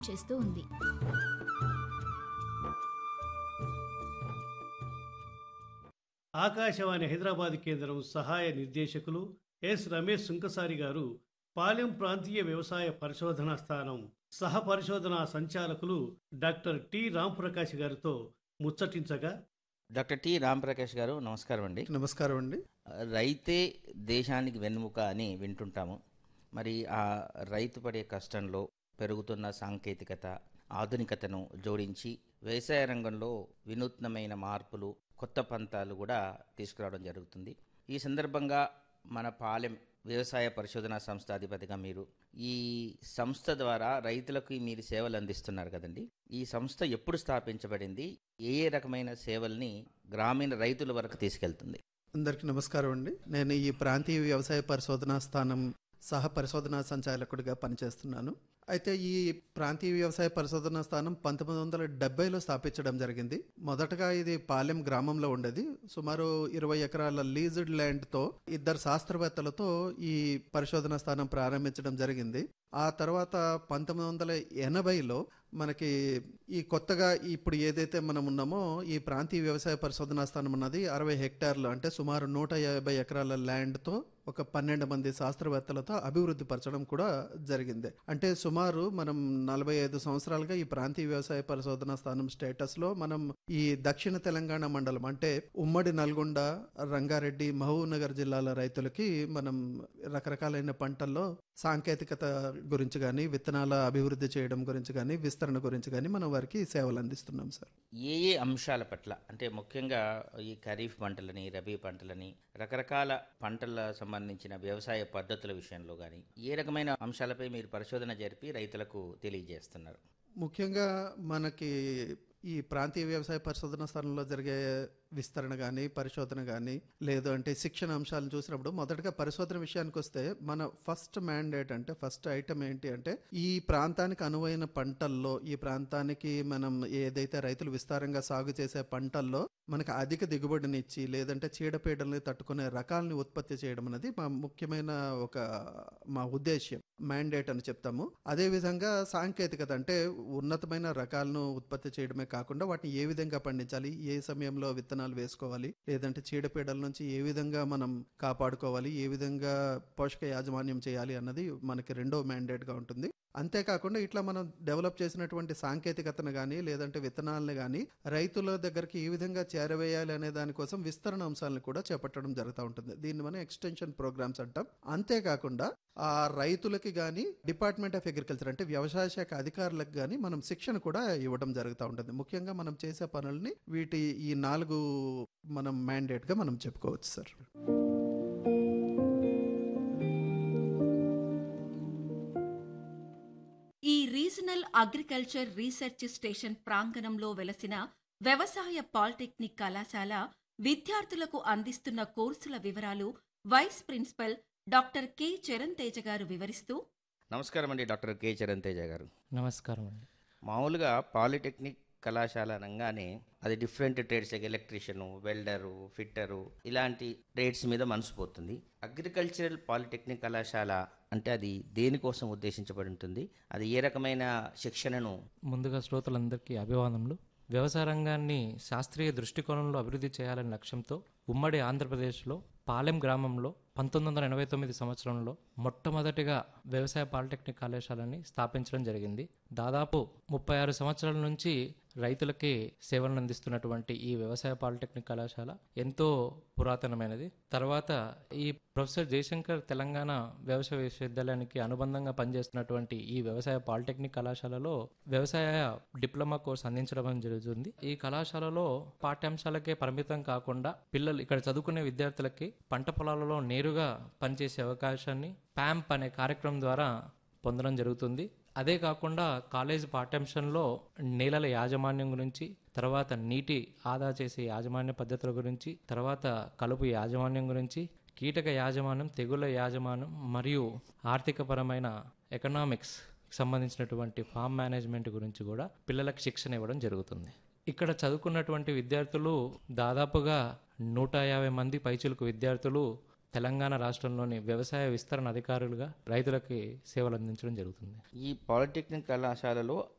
చేస్తూ ఉంది ఆకాశవాణి హైదరాబాద్ కేంద్రం సహాయ నిర్దేశకులు ఎస్ రమేష్ సుంకసారి గారు పాలెం ప్రాంతీయ వ్యవసాయ పరిశోధనా స్థానం సహ పరిశోధనా సంచాలకులు డాక్టర్ టి రాంప్రకాష్ గారితో ముచ్చటించగా డాక్టర్ టి రాంప్రకాష్ గారు నమస్కారం అండి నమస్కారం అండి రైతే దేశానికి వెన్నుముక అని వింటుంటాము మరి ఆ రైతు పడే కష్టంలో పెరుగుతున్న సాంకేతికత ఆధునికతను జోడించి వ్యవసాయ రంగంలో వినూత్నమైన మార్పులు కొత్త పంతాలు కూడా తీసుకురావడం జరుగుతుంది ఈ సందర్భంగా మన పాలెం వ్యవసాయ పరిశోధనా సంస్థ అధిపతిగా మీరు ఈ సంస్థ ద్వారా రైతులకు మీరు సేవలు అందిస్తున్నారు కదండి ఈ సంస్థ ఎప్పుడు స్థాపించబడింది ఏ ఏ రకమైన సేవల్ని గ్రామీణ రైతుల వరకు తీసుకెళ్తుంది అందరికీ నమస్కారం అండి నేను ఈ ప్రాంతీయ వ్యవసాయ పరిశోధనా స్థానం సహ పరిశోధనా సంచాలకుడిగా పనిచేస్తున్నాను అయితే ఈ ప్రాంతీయ వ్యవసాయ పరిశోధనా స్థానం పంతొమ్మిది వందల డెబ్బైలో స్థాపించడం జరిగింది మొదటగా ఇది పాలెం గ్రామంలో ఉండేది సుమారు ఇరవై ఎకరాల లీజ్డ్ ల్యాండ్తో ఇద్దరు శాస్త్రవేత్తలతో ఈ పరిశోధనా స్థానం ప్రారంభించడం జరిగింది ఆ తర్వాత పంతొమ్మిది వందల ఎనభైలో మనకి ఈ కొత్తగా ఇప్పుడు ఏదైతే మనం ఉన్నామో ఈ ప్రాంతీయ వ్యవసాయ పరిశోధనా స్థానం ఉన్నది అరవై హెక్టార్లు అంటే సుమారు నూట యాభై ఎకరాల ల్యాండ్తో ఒక పన్నెండు మంది శాస్త్రవేత్తలతో అభివృద్ధి పరచడం కూడా జరిగింది అంటే సుమారు మనం నలభై ఐదు సంవత్సరాలుగా ఈ ప్రాంతీయ వ్యవసాయ పరిశోధనా స్థానం స్టేటస్లో మనం ఈ దక్షిణ తెలంగాణ మండలం అంటే ఉమ్మడి నల్గొండ రంగారెడ్డి మహబూబ్ నగర్ జిల్లాల రైతులకి మనం రకరకాలైన పంటల్లో సాంకేతికత గురించి కానీ విత్తనాల అభివృద్ధి చేయడం గురించి కానీ విస్తరణ గురించి కానీ మనం వారికి సేవలు అందిస్తున్నాం సార్ ఏ ఏ అంశాల పట్ల అంటే ముఖ్యంగా ఈ ఖరీఫ్ పంటలని రబీ పంటలని రకరకాల పంటల సంబంధించిన వ్యవసాయ పద్ధతుల విషయంలో కానీ ఏ రకమైన అంశాలపై మీరు పరిశోధన జరిపి రైతులకు తెలియజేస్తున్నారు ముఖ్యంగా మనకి ఈ ప్రాంతీయ వ్యవసాయ పరిశోధన స్థానంలో జరిగే విస్తరణ కానీ పరిశోధన కానీ లేదు అంటే శిక్షణ అంశాలను చూసినప్పుడు మొదటగా పరిశోధన విషయానికి వస్తే మన ఫస్ట్ మ్యాండేట్ అంటే ఫస్ట్ ఐటమ్ ఏంటి అంటే ఈ ప్రాంతానికి అనువైన పంటల్లో ఈ ప్రాంతానికి మనం ఏదైతే రైతులు విస్తారంగా సాగు చేసే పంటల్లో మనకు అధిక దిగుబడినిచ్చి లేదంటే చీడపీడల్ని తట్టుకునే రకాలని ఉత్పత్తి చేయడం అనేది మా ముఖ్యమైన ఒక మా ఉద్దేశ్యం మ్యాండేట్ అని చెప్తాము అదేవిధంగా సాంకేతికత అంటే ఉన్నతమైన రకాలను ఉత్పత్తి చేయడమే కాకుండా వాటిని ఏ విధంగా పండించాలి ఏ సమయంలో విత్తనాలు వేసుకోవాలి లేదంటే చీడపీడల నుంచి ఏ విధంగా మనం కాపాడుకోవాలి ఏ విధంగా పోషక యాజమాన్యం చేయాలి అన్నది మనకి రెండో మ్యాండేట్గా ఉంటుంది అంతేకాకుండా ఇట్లా మనం డెవలప్ చేసినటువంటి సాంకేతికతను కానీ లేదంటే విత్తనాలను కానీ రైతుల దగ్గరికి ఏ విధంగా చేరవేయాలి అనే దానికోసం విస్తరణ అంశాలను కూడా చేపట్టడం జరుగుతూ ఉంటుంది దీన్ని మనం ఎక్స్టెన్షన్ ప్రోగ్రామ్స్ అంటాం అంతేకాకుండా ఆ రైతులకి కానీ డిపార్ట్మెంట్ ఆఫ్ అగ్రికల్చర్ అంటే వ్యవసాయ శాఖ అధికారులకు కానీ మనం శిక్షణ కూడా ఇవ్వడం జరుగుతూ ఉంటుంది ముఖ్యంగా మనం చేసే పనుల్ని వీటి ఈ నాలుగు మనం మ్యాండేట్గా మనం చెప్పుకోవచ్చు సార్ ఈ రీజనల్ అగ్రికల్చర్ రీసెర్చ్ స్టేషన్ ప్రాంగణంలో వెలసిన వ్యవసాయ పాలిటెక్నిక్ కళాశాల విద్యార్థులకు అందిస్తున్న కోర్సుల వివరాలు vice principal doctor K Charan Teja గారు వివరిస్తూ నమస్కారం అండి డాక్టర్ కె చరణ్ తేజ గారు నమస్కారం అండి మామూలుగా పాలిటెక్నిక్ కళాశాల అనగానే అది different trades electrician welder fitter ఇలాంటి ట్రేడ్స్ మీద మనసు పోతుంది అగ్రికల్చరల్ పాలిటెక్నిక్ కళాశాల అంటే అది దేనికోసం ఉద్దేశించబడి ఉంటుంది అది ఏ రకమైన శిక్షణను ముందుగా శ్రోతలందరికీ అభివాదనలు వ్యవసాయ రంగాన్ని శాస్త్రీయ దృష్టికోణంలో అభివృద్ధి చేయాలనే లక్ష్యంతో ఉమ్మడి ఆంధ్రప్రదేశ్లో పాలెం గ్రామంలో పంతొమ్మిది వందల ఎనభై తొమ్మిది సంవత్సరంలో మొట్టమొదటిగా వ్యవసాయ పాలిటెక్నిక్ కళాశాలని స్థాపించడం జరిగింది దాదాపు ముప్పై ఆరు సంవత్సరాల నుంచి రైతులకి సేవలను అందిస్తున్నటువంటి ఈ వ్యవసాయ పాలిటెక్నిక్ కళాశాల ఎంతో పురాతనమైనది తర్వాత ఈ ప్రొఫెసర్ జయశంకర్ తెలంగాణ వ్యవసాయ విశ్వవిద్యాలయానికి అనుబంధంగా పనిచేస్తున్నటువంటి ఈ వ్యవసాయ పాలిటెక్నిక్ కళాశాలలో వ్యవసాయ డిప్లొమా కోర్స్ అందించడం జరుగుతుంది ఈ కళాశాలలో పాఠ్యాంశాలకే పరిమితం కాకుండా పిల్లలు ఇక్కడ చదువుకునే విద్యార్థులకి పంట పొలాలలో నేరుగా పనిచేసే అవకాశాన్ని ప్యాంప్ అనే కార్యక్రమం ద్వారా పొందడం జరుగుతుంది అదే కాకుండా కాలేజ్ పాఠ్యాంశంలో నేలల యాజమాన్యం గురించి తర్వాత నీటి ఆదా చేసే యాజమాన్య పద్ధతుల గురించి తర్వాత కలుపు యాజమాన్యం గురించి కీటక యాజమాన్యం తెగుళ్ళ యాజమాన్యం మరియు ఆర్థికపరమైన ఎకనామిక్స్ సంబంధించినటువంటి ఫామ్ మేనేజ్మెంట్ గురించి కూడా పిల్లలకు శిక్షణ ఇవ్వడం జరుగుతుంది ఇక్కడ చదువుకున్నటువంటి విద్యార్థులు దాదాపుగా నూట యాభై మంది పైచులకు విద్యార్థులు తెలంగాణ రాష్ట్రంలోని వ్యవసాయ విస్తరణ అధికారులుగా రైతులకి సేవలు అందించడం జరుగుతుంది ఈ పాలిటెక్నిక్ కళాశాలలో